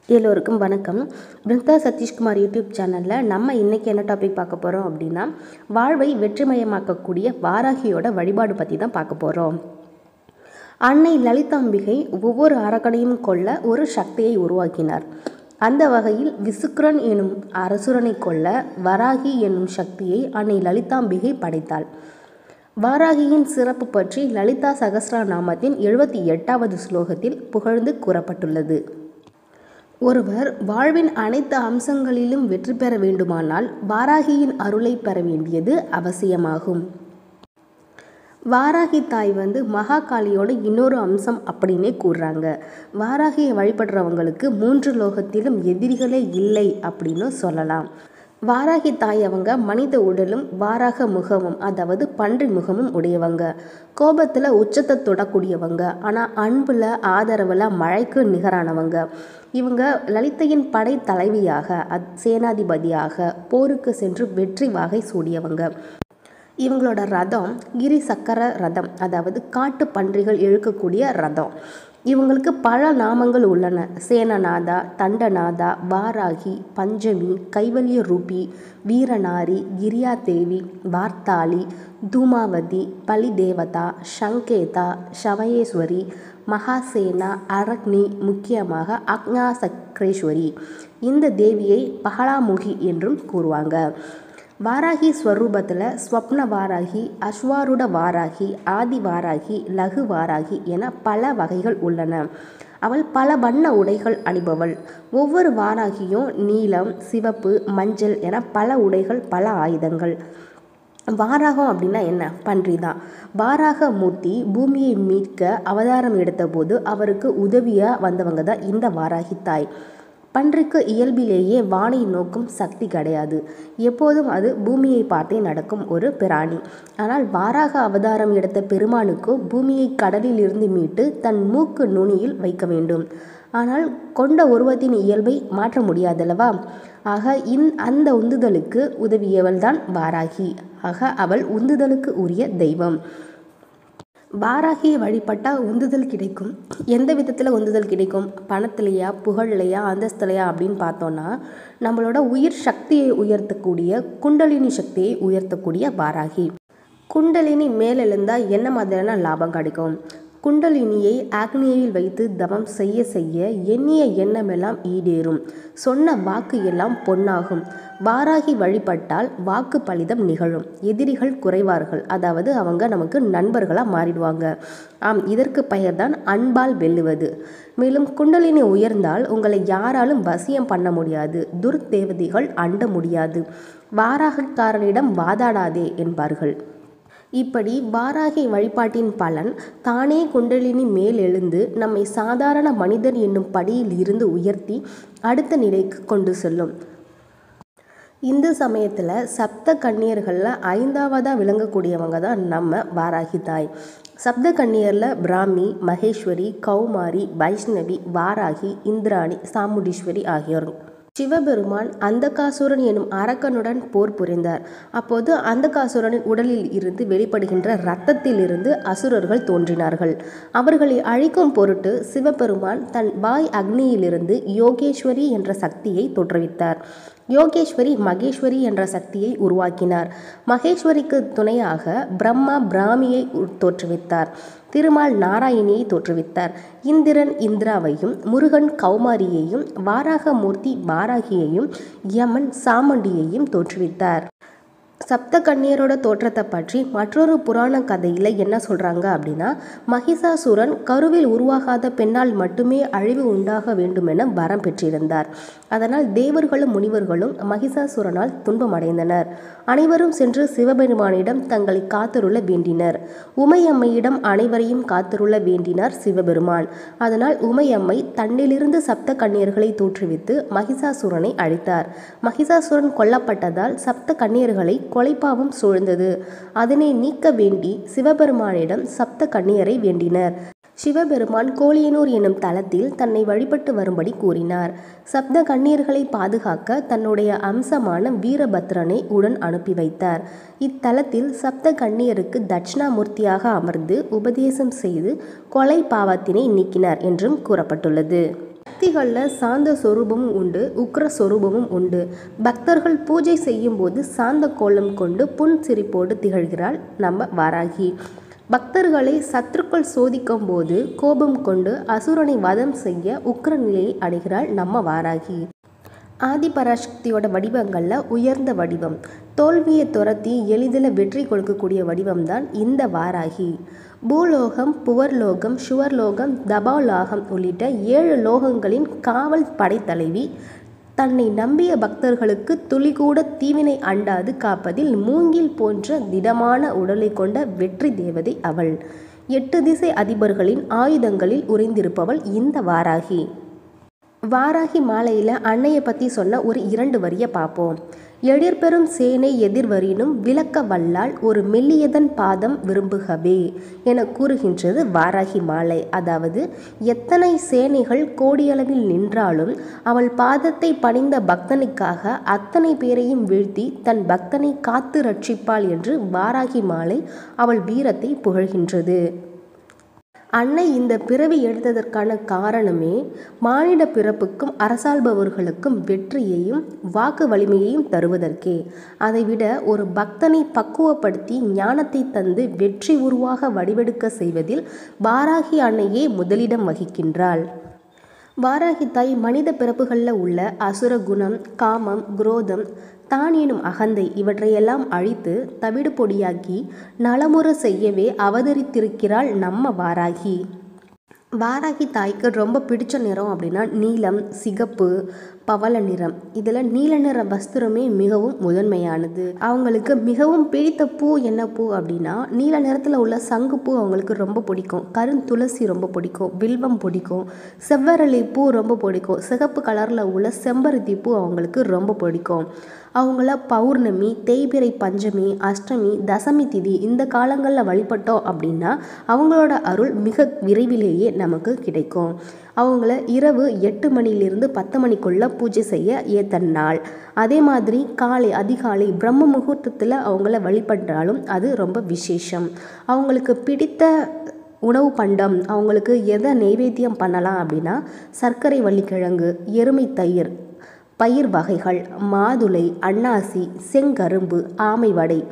எல்லோருக்கும் வணக்கம் பிருந்தா சதீஷ்குமார் யூடியூப் சேனலில் நம்ம இன்றைக்கி என்ன டாபிக் பார்க்க போகிறோம் அப்படின்னா வாழ்வை வெற்றிமயமாக்கக்கூடிய வாராகியோட வழிபாடு பற்றி தான் பார்க்க போகிறோம் அன்னை லலிதாம்பிகை ஒவ்வொரு அரக்கனையும் கொல்ல ஒரு சக்தியை உருவாக்கினார் அந்த வகையில் விசுக்ரன் எனும் அரசுரனை கொல்ல வராகி என்னும் சக்தியை அன்னை லலிதாம்பிகை படைத்தாள் வாராகியின் சிறப்பு பற்றி லலிதா சகஸ்ரநாமத்தின் எழுபத்தி எட்டாவது ஸ்லோகத்தில் புகழ்ந்து கூறப்பட்டுள்ளது ஒருவர் வாழ்வின் அனைத்து அம்சங்களிலும் வெற்றி பெற வேண்டுமானால் வாராகியின் அருளை பெற வேண்டியது அவசியமாகும் வாராகி தாய் வந்து மகாகாளியோட இன்னொரு அம்சம் அப்படின்னே கூறுறாங்க வாராகியை வழிபடுறவங்களுக்கு மூன்று லோகத்திலும் எதிரிகளே இல்லை அப்படின்னு சொல்லலாம் வாராகி தாய் அவங்க மனித உடலும் வாராக முகமும் அதாவது பன்றி முகமும் உடையவங்க கோபத்தில் உச்சத்தை தொடக்கூடியவங்க ஆனால் அன்பில் ஆதரவில் மழைக்கு நிகரானவங்க இவங்க லலிதையின் படை தலைவியாக அத் சேனாதிபதியாக போருக்கு சென்று வெற்றி வாகை சூடியவங்க இவங்களோட ரதம் கிரி சக்கர ரதம் அதாவது காட்டு பன்றிகள் இழுக்கக்கூடிய ரதம் இவங்களுக்கு பல நாமங்கள் உள்ளன சேனநாதா தண்டநாதா வாராகி பஞ்சமி கைவல்ய ரூபி வீரநாரி கிரியா தேவி வார்த்தாளி தூமாவதி பலிதேவதா சங்கேதா சவயேஸ்வரி மகாசேனா அரக்னி முக்கியமாக அக்ஞா சக்ரேஸ்வரி இந்த தேவியை பகலாமுகி என்றும் கூறுவாங்க வாராகி ஸ்வரூபத்தில் ஸ்வப்ன வாராகி அஸ்வாருட வாராகி ஆதி வாராகி லகு வாராகி என பல வகைகள் உள்ளன அவள் பல வண்ண உடைகள் அணிபவள் ஒவ்வொரு வாராகியும் நீலம் சிவப்பு மஞ்சள் என பல உடைகள் பல ஆயுதங்கள் வாராகம் அப்படின்னா என்ன பன்றி தான் வாராக மூர்த்தி பூமியை மீட்க அவதாரம் எடுத்தபோது அவருக்கு உதவியாக வந்தவங்க தான் இந்த வாராகி தாய் பன்றிக்கு இயல்பிலேயே வானை நோக்கும் சக்தி கிடையாது எப்போதும் அது பூமியை பார்த்தே நடக்கும் ஒரு பிராணி ஆனால் வாராக அவதாரம் எடுத்த பெருமானுக்கு பூமியை கடலில் இருந்து மீட்டு தன் மூக்கு நுனியில் வைக்க வேண்டும் ஆனால் கொண்ட உருவத்தின் இயல்பை மாற்ற முடியாதல்லவா ஆக இந் அந்த உந்துதலுக்கு உதவியவள் தான் வாராகி ஆக அவள் உந்துதலுக்கு உரிய தெய்வம் வாராகியை வழிபட்டால் உந்துதல் கிடைக்கும் எந்த விதத்தில் உந்துதல் கிடைக்கும் பணத்திலையா புகழ்லையா அந்தஸ்துலையா அப்படின்னு பார்த்தோன்னா நம்மளோட உயிர் சக்தியை உயர்த்தக்கூடிய குண்டலினி சக்தியை உயர்த்தக்கூடிய வாராகி குண்டலினி மேலெழுந்தால் என்ன மாதிரியான லாபம் கிடைக்கும் குண்டலினியை ஆக்னியில் வைத்து தவம் செய்ய செய்ய எண்ணிய எண்ணமெல்லாம் ஈடேறும் சொன்ன வாக்கு எல்லாம் பொன்னாகும் வாராகி வழிபட்டால் வாக்கு பலிதம் நிகழும் எதிரிகள் குறைவார்கள் அதாவது அவங்க நமக்கு நண்பர்களாக மாறிடுவாங்க ஆம் இதற்கு பெயர்தான் அன்பால் வெல்லுவது மேலும் குண்டலினி உயர்ந்தால் உங்களை யாராலும் வசியம் பண்ண முடியாது துர்தேவதைகள் அண்ட முடியாது வாராகக்காரனிடம் வாதாடாதே என்பார்கள் இப்படி வாராகி வழிபாட்டின் பலன் தானே குண்டலினி மேல் எழுந்து நம்மை சாதாரண மனிதன் என்னும் படியில் இருந்து உயர்த்தி அடுத்த நிலைக்கு கொண்டு செல்லும் இந்து சமயத்தில் சப்த கன்னியர்களில் ஐந்தாவதாக விளங்கக்கூடியவங்க தான் நம்ம வாராகி தாய் சப்த கன்னியரில் பிராமி மகேஸ்வரி கௌமாரி வைஷ்ணவி வாராகி இந்திராணி சாமுண்டீஸ்வரி ஆகியோர் சிவபெருமான் அந்தகாசுரன் எனும் அரக்கனுடன் போர் புரிந்தார் அப்போது அந்தகாசுரனின் உடலில் இருந்து வெளிப்படுகின்ற இரத்தத்தில் இருந்து அசுரர்கள் தோன்றினார்கள் அவர்களை அழிக்கும் பொருட்டு சிவபெருமான் தன் வாய் அக்னியிலிருந்து யோகேஸ்வரி என்ற சக்தியை தோற்றுவித்தார் யோகேஸ்வரி மகேஸ்வரி என்ற சக்தியை உருவாக்கினார் மகேஸ்வரிக்கு துணையாக பிரம்மா பிராமியை தோற்றுவித்தார் திருமால் நாராயணியை தோற்றுவித்தார் இந்திரன் இந்திராவையும் முருகன் கௌமாரியையும் வாராகமூர்த்தி வாராகியையும் யமன் சாமண்டியையும் தோற்றுவித்தார் சப்த கன்னியரோட தோற்றத்தை பற்றி மற்றொரு புராண கதையில் என்ன சொல்கிறாங்க அப்படின்னா மகிஷாசுரன் கருவில் உருவாகாத பெண்ணால் மட்டுமே அழிவு உண்டாக வேண்டும் என வரம் பெற்றிருந்தார் அதனால் தேவர்களும் முனிவர்களும் மகிஷாசுரனால் துன்பமடைந்தனர் அனைவரும் சென்று சிவபெருமானிடம் தங்களை காத்தருள வேண்டினர் உமையம்மையிடம் அனைவரையும் காத்தருள வேண்டினார் சிவபெருமான் அதனால் உமையம்மை தன்னிலிருந்து சப்த கன்னியர்களை தோற்றுவித்து மகிஷாசுரனை அழித்தார் மகிஷாசுரன் கொல்லப்பட்டதால் சப்த கன்னியர்களை கொலைப்பாவம் சூழ்ந்தது அதனை நீக்க வேண்டி சிவபெருமானிடம் சப்த கன்னியரை வேண்டினர் சிவபெருமான் கோலியனூர் எனும் தலத்தில் தன்னை வழிபட்டு வரும்படி கூறினார் சப்த கண்ணீர்களை பாதுகாக்க தன்னுடைய அம்சமான வீரபத்ரனை உடன் அனுப்பி வைத்தார் இத்தலத்தில் சப்த கண்ணியருக்கு தட்சிணாமூர்த்தியாக அமர்ந்து உபதேசம் செய்து கொலை பாவத்தினை நீக்கினார் என்றும் கூறப்பட்டுள்ளது சக்திகளில் சாந்த சொரூபமும் உண்டு உக்ர சொரூபமும் உண்டு பக்தர்கள் பூஜை செய்யும்போது சாந்த கோலம் கொண்டு புன் சிரிப்போடு திகழ்கிறாள் நம்ம வாராகி பக்தர்களை சத்துருக்கள் சோதிக்கும் போது கோபம் கொண்டு அசுரனை வதம் செய்ய உக்ர நிலையை அடைகிறாள் நம்ம வாராகி ஆதிபராசக்தியோட வடிவங்களில் உயர்ந்த வடிவம் தோல்வியை துரத்தி எளிதில் வெற்றி கொடுக்கக்கூடிய வடிவம் தான் இந்த வாராகி பூலோகம் புவர்லோகம் சுவர்லோகம் தபாலோகம் உள்ளிட்ட ஏழு லோகங்களின் காவல் படைத்தலைவி தன்னை நம்பிய பக்தர்களுக்கு துளிகூட தீவினை அண்டாது காப்பதில் மூங்கில் போன்ற திடமான உடலை கொண்ட வெற்றி தேவதை அவள் எட்டு திசை அதிபர்களின் ஆயுதங்களில் உறைந்திருப்பவள் இந்த வாராகி வாராகி மாலையில் அன்னையை பற்றி சொன்ன ஒரு இரண்டு வரியை பார்ப்போம் எழிற்பெரும் சேனை எதிர்வரினும் விளக்க வல்லால் ஒரு மெல்லியதன் பாதம் விரும்புகவே என கூறுகின்றது வாராகி மாலை அதாவது எத்தனை சேனைகள் கோடியளவில் நின்றாலும் அவள் பாதத்தை பணிந்த பக்தனுக்காக அத்தனை பேரையும் வீழ்த்தி தன் பக்தனை காத்து ரட்சிப்பாள் என்று வாராகி மாலை அவள் வீரத்தை புகழ்கின்றது அன்னை இந்த பிறவி எடுத்ததற்கான காரணமே மானிட பிறப்புக்கும் அரசாள்பவர்களுக்கும் வெற்றியையும் வாக்கு வலிமையையும் தருவதற்கே அதைவிட ஒரு பக்தனை பக்குவப்படுத்தி ஞானத்தை தந்து வெற்றி உருவாக வடிவெடுக்க செய்வதில் வாராகி அன்னையே முதலிடம் வகிக்கின்றாள் வாராகி தாய் மனித பிறப்புகளில் உள்ள அசுர குணம் காமம் குரோதம் தான் எனும் அகந்தை இவற்றையெல்லாம் அழித்து தவிடு பொடியாக்கி நலமுற செய்யவே அவதரித்திருக்கிறாள் நம்ம வாராகி வாராகி தாய்க்கு ரொம்ப பிடிச்ச நிறம் அப்படின்னா நீலம் சிகப்பு பவள நிறம் இதில் நீல நிற வஸ்திரமே மிகவும் முதன்மையானது அவங்களுக்கு மிகவும் பிடித்த பூ என்ன பூ அப்படின்னா நீல நிறத்தில் உள்ள சங்குப்பூ அவங்களுக்கு ரொம்ப பிடிக்கும் கருந்துளசி ரொம்ப பிடிக்கும் வில்வம் பிடிக்கும் செவ்வரளி பூ ரொம்ப பிடிக்கும் சிகப்பு கலரில் உள்ள செம்பருத்தி பூ அவங்களுக்கு ரொம்ப பிடிக்கும் அவங்கள பௌர்ணமி தேய்பிறை பஞ்சமி அஷ்டமி தசமி திதி இந்த காலங்களில் வழிபட்டோம் அப்படின்னா அவங்களோட அருள் மிக விரைவிலேயே நமக்கு கிடைக்கும் அவங்கள இரவு எட்டு மணிலிருந்து பத்து மணிக்குள்ளே பூஜை செய்ய ஏத்த நாள் அதே மாதிரி காலை அதிகாலை பிரம்ம முகூர்த்தத்தில் அவங்கள வழிபட்டாலும் அது ரொம்ப விசேஷம் அவங்களுக்கு பிடித்த உணவு பண்டம் அவங்களுக்கு எதை நெய்வேத்தியம் பண்ணலாம் அப்படின்னா சர்க்கரை வள்ளிக்கிழங்கு எருமை தயிர் பயிர் வகைகள் மாதுளை அன்னாசி செங்கரும்பு ஆமை வடை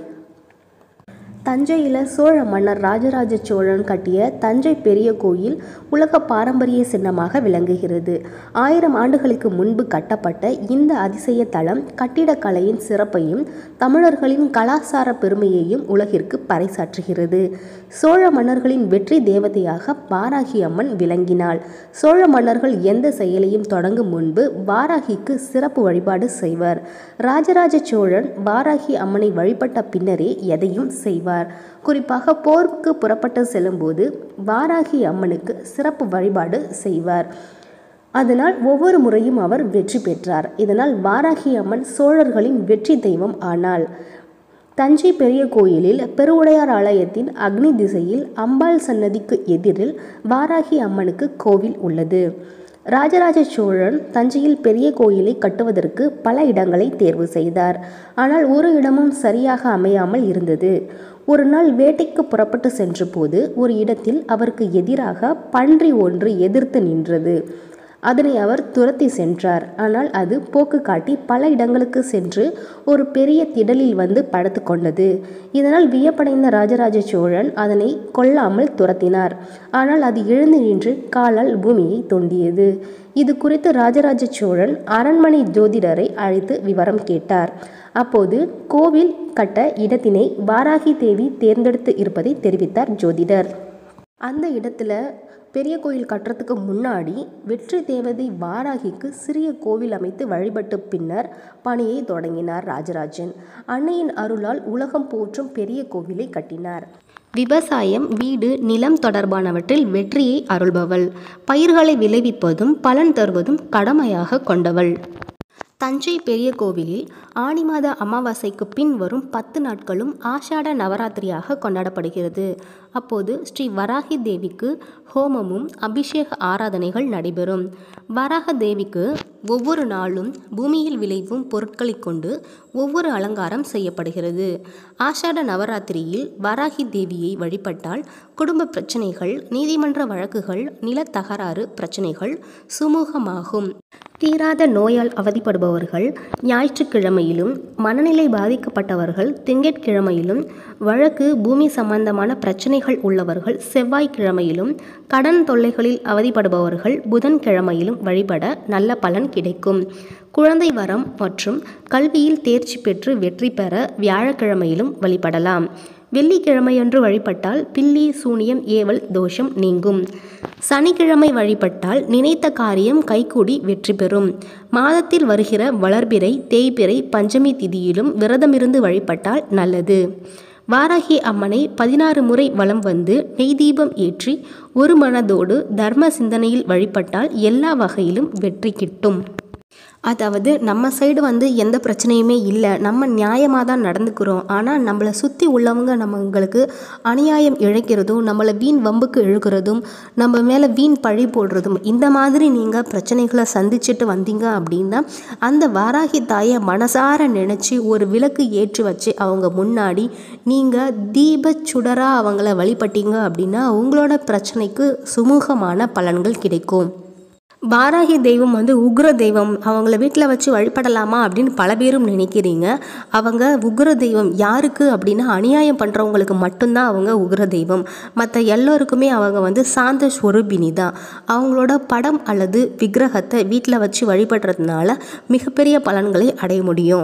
தஞ்சையில் சோழ மன்னர் ராஜராஜ சோழன் கட்டிய தஞ்சை பெரிய கோயில் உலக பாரம்பரிய சின்னமாக விளங்குகிறது ஆயிரம் ஆண்டுகளுக்கு முன்பு கட்டப்பட்ட இந்த அதிசய தலம் கட்டிடக்கலையின் சிறப்பையும் தமிழர்களின் கலாச்சார பெருமையையும் உலகிற்கு பறைசாற்றுகிறது சோழ மன்னர்களின் வெற்றி தேவதையாக வாராகி அம்மன் விளங்கினாள் சோழ மன்னர்கள் எந்த செயலையும் தொடங்கும் முன்பு வாராகிக்கு சிறப்பு வழிபாடு செய்வர் ராஜராஜ சோழன் வாராகி அம்மனை வழிபட்ட பின்னரே எதையும் செய்வார் குறிப்பாக போருக்கு புறப்பட்டு செல்லும்போது வாராகி அம்மனுக்கு சிறப்பு வழிபாடு செய்வார் அதனால் ஒவ்வொரு முறையும் அவர் வெற்றி பெற்றார் இதனால் வாராகி அம்மன் சோழர்களின் வெற்றி தெய்வம் ஆனாள் தஞ்சை பெரிய கோயிலில் பெருவுடையார் ஆலயத்தின் அக்னி திசையில் அம்பாள் சன்னதிக்கு எதிரில் வாராகி அம்மனுக்கு கோவில் உள்ளது ராஜராஜ சோழன் தஞ்சையில் பெரிய கோயிலை கட்டுவதற்கு பல இடங்களை தேர்வு செய்தார் ஆனால் ஒரு இடமும் சரியாக அமையாமல் இருந்தது ஒரு நாள் வேட்டைக்கு புறப்பட்டு சென்றபோது ஒரு இடத்தில் அவருக்கு எதிராக பன்றி ஒன்று எதிர்த்து நின்றது அதனை அவர் துரத்தி சென்றார் ஆனால் அது போக்கு காட்டி பல இடங்களுக்கு சென்று ஒரு பெரிய திடலில் வந்து படுத்து கொண்டது இதனால் வியப்படைந்த ராஜராஜ சோழன் அதனை கொல்லாமல் துரத்தினார் ஆனால் அது எழுந்து நின்று காலால் பூமியை தோண்டியது இது குறித்து ராஜராஜ சோழன் அரண்மனை ஜோதிடரை அழைத்து விவரம் கேட்டார் அப்போது கோவில் கட்ட இடத்தினை வாராகி தேவி தேர்ந்தெடுத்து இருப்பதை தெரிவித்தார் ஜோதிடர் அந்த இடத்துல பெரிய கோயில் கட்டுறதுக்கு முன்னாடி வெற்றி தேவதை வாராகிக்கு சிறிய கோவில் அமைத்து வழிபட்டு பின்னர் பணியை தொடங்கினார் ராஜராஜன் அன்னையின் அருளால் உலகம் போற்றும் பெரிய கோவிலை கட்டினார் விவசாயம் வீடு நிலம் தொடர்பானவற்றில் வெற்றியை அருள்பவள் பயிர்களை விளைவிப்பதும் பலன் தருவதும் கடமையாக கொண்டவள் தஞ்சை பெரிய கோவிலில் ஆடி மாத அமாவாசைக்கு பின் வரும் பத்து நாட்களும் ஆஷாட நவராத்திரியாக கொண்டாடப்படுகிறது அப்போது ஸ்ரீ வராகி தேவிக்கு ஹோமமும் அபிஷேக ஆராதனைகள் நடைபெறும் வராக தேவிக்கு ஒவ்வொரு நாளும் பூமியில் விளைவும் பொருட்களைக் கொண்டு ஒவ்வொரு அலங்காரம் செய்யப்படுகிறது ஆஷாட நவராத்திரியில் வாராகி தேவியை வழிபட்டால் குடும்ப பிரச்சனைகள் நீதிமன்ற வழக்குகள் நிலத்தகராறு பிரச்சனைகள் சுமூகமாகும் தீராத நோயால் அவதிப்படுபவர்கள் ஞாயிற்றுக்கிழமையிலும் மனநிலை பாதிக்கப்பட்டவர்கள் திங்கட்கிழமையிலும் வழக்கு பூமி சம்பந்தமான பிரச்சனைகள் உள்ளவர்கள் செவ்வாய்க்கிழமையிலும் கடன் தொல்லைகளில் அவதிப்படுபவர்கள் புதன்கிழமையிலும் வழிபட நல்ல பலன் கிடைக்கும் குழந்தை வரம் மற்றும் கல்வியில் தேர்ச்சி பெற்று வெற்றி பெற வியாழக்கிழமையிலும் வழிபடலாம் வெள்ளிக்கிழமையன்று வழிபட்டால் பில்லி சூனியம் ஏவல் தோஷம் நீங்கும் சனிக்கிழமை வழிபட்டால் நினைத்த காரியம் கைகூடி வெற்றி பெறும் மாதத்தில் வருகிற வளர்பிறை தேய்பிறை பஞ்சமி திதியிலும் விரதமிருந்து வழிபட்டால் நல்லது வாராகி அம்மனை பதினாறு முறை வலம் வந்து நெய் தீபம் ஏற்றி ஒரு மனதோடு தர்ம சிந்தனையில் வழிபட்டால் எல்லா வகையிலும் வெற்றி கிட்டும் அதாவது நம்ம சைடு வந்து எந்த பிரச்சனையுமே இல்லை நம்ம நியாயமாக தான் நடந்துக்கிறோம் ஆனால் நம்மளை சுற்றி உள்ளவங்க நம்மங்களுக்கு அநியாயம் இழைக்கிறதும் நம்மளை வீண் வம்புக்கு இழுக்கிறதும் நம்ம மேலே வீண் பழி போடுறதும் இந்த மாதிரி நீங்கள் பிரச்சனைகளை சந்திச்சுட்டு வந்தீங்க அப்படின்னா அந்த வாராகி தாயை மனசார நினச்சி ஒரு விளக்கு ஏற்றி வச்சு அவங்க முன்னாடி நீங்கள் தீப சுடராக அவங்கள வழிபட்டீங்க அப்படின்னா உங்களோட பிரச்சனைக்கு சுமூகமான பலன்கள் கிடைக்கும் வாராகி தெய்வம் வந்து உக்ர தெய்வம் அவங்கள வீட்டில் வச்சு வழிபடலாமா அப்படின்னு பல பேரும் நினைக்கிறீங்க அவங்க உக்ர தெய்வம் யாருக்கு அப்படின்னா அநியாயம் பண்ணுறவங்களுக்கு மட்டும்தான் அவங்க உக்ர தெய்வம் மற்ற எல்லோருக்குமே அவங்க வந்து சாந்த ஸ்வரூபினி தான் அவங்களோட படம் அல்லது விக்கிரகத்தை வீட்டில் வச்சு வழிபடுறதுனால மிகப்பெரிய பலன்களை அடைய முடியும்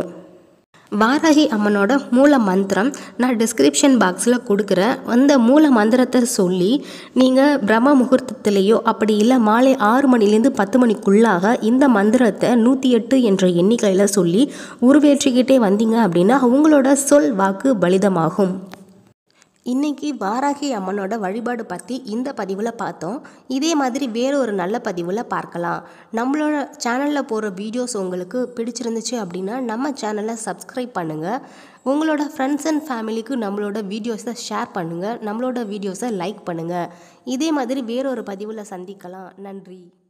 வாராகி அம்மனோட மூல மந்திரம் நான் டிஸ்கிரிப்ஷன் பாக்ஸில் கொடுக்குறேன் அந்த மூல மந்திரத்தை சொல்லி நீங்கள் பிரம்ம முகூர்த்தத்திலேயோ அப்படி இல்லை மாலை ஆறு மணிலேருந்து பத்து மணிக்குள்ளாக இந்த மந்திரத்தை நூற்றி எட்டு என்ற எண்ணிக்கையில் சொல்லி உருவேற்றிக்கிட்டே வந்தீங்க அப்படின்னா உங்களோட சொல் வாக்கு பலிதமாகும் இன்னைக்கு வாராகி அம்மனோட வழிபாடு பற்றி இந்த பதிவில் பார்த்தோம் இதே மாதிரி வேறு ஒரு நல்ல பதிவில் பார்க்கலாம் நம்மளோட சேனலில் போகிற வீடியோஸ் உங்களுக்கு பிடிச்சிருந்துச்சு அப்படின்னா நம்ம சேனலை சப்ஸ்கிரைப் பண்ணுங்கள் உங்களோட ஃப்ரெண்ட்ஸ் அண்ட் ஃபேமிலிக்கு நம்மளோட வீடியோஸை ஷேர் பண்ணுங்கள் நம்மளோட வீடியோஸை லைக் பண்ணுங்கள் இதே மாதிரி வேறொரு பதிவில் சந்திக்கலாம் நன்றி